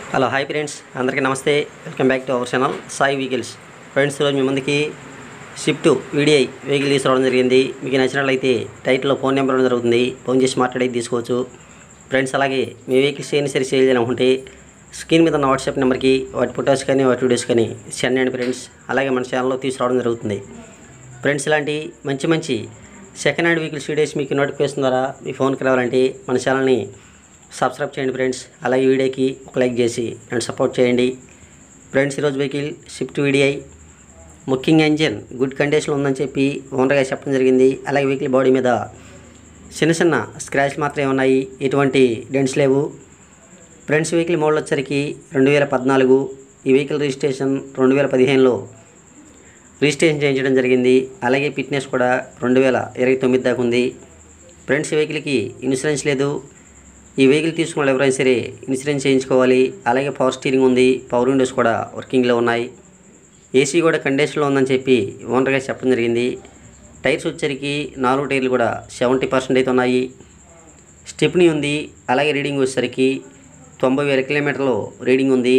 hello hi friends అందరికీ నమస్తే welcome back to our channel Sai vehicles friends ఈరోజు మీ ముందుకి షిఫ్ట్ వీడిఐ వెహికల్ తీసుకురావడం జరిగింది మీకు నచ్చినట్లయితే టైటిల్లో ఫోన్ నెంబర్ ఇవ్వడం జరుగుతుంది ఫోన్ చేసి మాట్లాడేది తీసుకోవచ్చు ఫ్రెండ్స్ అలాగే మీ వెహికల్స్ ఏమైనా సరే సేల్ చేయాలనుకుంటే స్క్రీన్ మీద ఉన్న వాట్సాప్ నెంబర్కి వాటి ఫొటోస్ కానీ వాటి వీడియోస్ కానీ సెండ్ చేయండి ఫ్రెండ్స్ అలాగే మన ఛానల్లో తీసుకురావడం జరుగుతుంది ఫ్రెండ్స్ ఇలాంటి మంచి మంచి సెకండ్ హ్యాండ్ వెహికల్స్ వీడియోస్ మీకు నోటిఫికేషన్ ద్వారా మీ ఫోన్కి రావాలంటే మన ఛానల్ని సబ్స్క్రైబ్ చేయండి ఫ్రెండ్స్ అలాగే ఈ వీడియోకి ఒక లైక్ చేసి నన్ను సపోర్ట్ చేయండి ఫ్రెండ్స్ ఈరోజు వెహికల్ షిఫ్ట్ వీడిఐ ముఖ్యంగా ఇంజిన్ గుడ్ కండిషన్లో ఉందని చెప్పి ఓనర్గా చెప్పడం జరిగింది అలాగే వెహికల్ బాడీ మీద చిన్న చిన్న స్క్రాచ్ మాత్రమే ఉన్నాయి ఎటువంటి డెంట్స్ లేవు ఫ్రెండ్స్ వెహికల్ మోడల్ వచ్చరికి రెండు వేల పద్నాలుగు ఈ వెహికల్ రిజిస్ట్రేషన్ రెండు వేల పదిహేనులో రిజిస్ట్రేషన్ చేయించడం జరిగింది అలాగే ఫిట్నెస్ కూడా రెండు వేల ఇరవై తొమ్మిది దాకా ఉంది ఫ్రెండ్స్ ఈ వెహికల్కి ఇన్సూరెన్స్ లేదు ఈ వెహికల్ తీసుకున్న వాళ్ళు ఎవరైనా సరే ఇన్సూరెన్స్ చేయించుకోవాలి అలాగే పవర్ స్టీరింగ్ ఉంది పవర్ విండోస్ కూడా వర్కింగ్లో ఉన్నాయి ఏసీ కూడా కండిషన్లో ఉందని చెప్పి ఓనర్గా చెప్పడం జరిగింది టైర్స్ వచ్చరికి నాలుగు టైర్లు కూడా సెవెంటీ పర్సెంట్ అయితే ఉన్నాయి స్టెప్నీ ఉంది అలాగే రీడింగ్ వచ్చేసరికి తొంభై వేల కిలోమీటర్లు రీడింగ్ ఉంది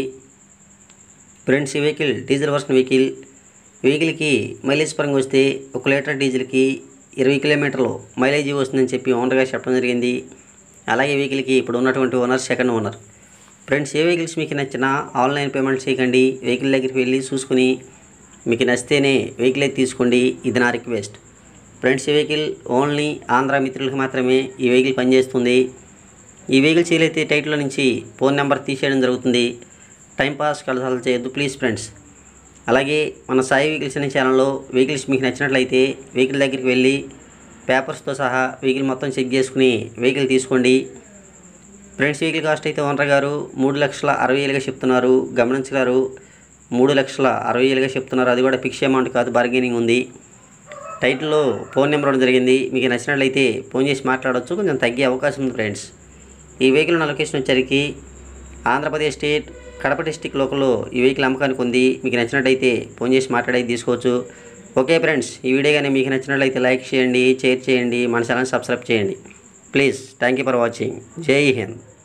ఫ్రెండ్స్ ఈ వెహికల్ డీజిల్ వర్షన్ వెహికల్ వెహికల్కి మైలేజ్ పరంగా వస్తే ఒక లీటర్ డీజిల్కి ఇరవై కిలోమీటర్లు మైలేజ్ వస్తుందని చెప్పి ఓనర్గా చెప్పడం జరిగింది అలాగే వెహికల్కి ఇప్పుడు ఉన్నటువంటి ఓనర్ సెకండ్ ఓనర్ ఫ్రెండ్స్ ఏ వెహికల్స్ మీకు నచ్చినా ఆన్లైన్ పేమెంట్ చేయకండి వెహికల్ దగ్గరికి వెళ్ళి చూసుకుని మీకు నచ్చితేనే వెహికల్ అయితే తీసుకోండి ఇది నా రిక్వెస్ట్ ఫ్రెండ్స్ ఈ వెహికల్ ఓన్లీ ఆంధ్ర మిత్రులకు మాత్రమే ఈ వెహికల్ పనిచేస్తుంది ఈ వెహికల్ చేయలైతే టైటిల్లో నుంచి ఫోన్ నెంబర్ తీసేయడం జరుగుతుంది టైంపాస్ కలసాలు చేయొద్దు ప్లీజ్ ఫ్రెండ్స్ అలాగే మన సాయి వెహికల్స్ అనే ఛానల్లో వెహికల్స్ మీకు నచ్చినట్లయితే వెహికల్ దగ్గరికి వెళ్ళి పేపర్స్తో సహా వెహికల్ మొత్తం చెక్ చేసుకుని వెహికల్ తీసుకోండి ఫ్రెండ్స్ వెహికల్ కాస్ట్ అయితే ఓనర్ గారు మూడు లక్షల అరవై వేలుగా చెప్తున్నారు గమనించగారు మూడు లక్షల అరవై వేలుగా చెప్తున్నారు అది కూడా ఫిక్స్ అమౌంట్ కాదు బార్గెనింగ్ ఉంది టైటిల్లో ఫోన్ నెంబర్ ఇవ్వడం జరిగింది మీకు నచ్చినట్లయితే ఫోన్ చేసి మాట్లాడవచ్చు కొంచెం తగ్గే అవకాశం ఉంది ఫ్రెండ్స్ ఈ వెహికల్ ఉన్న లొకేషన్ వచ్చరికి ఆంధ్రప్రదేశ్ స్టేట్ కడప డిస్టిక్ లోకల్లో ఈ వెహికల్ అమ్మకానికి ఉంది మీకు నచ్చినట్టయితే ఫోన్ చేసి మాట్లాడేది తీసుకోవచ్చు ఓకే ఫ్రెండ్స్ ఈ వీడియో కానీ మీకు నచ్చినట్లయితే లైక్ చేయండి షేర్ చేయండి మన ఛానల్ సబ్స్క్రైబ్ చేయండి please thank you for watching జై హింద్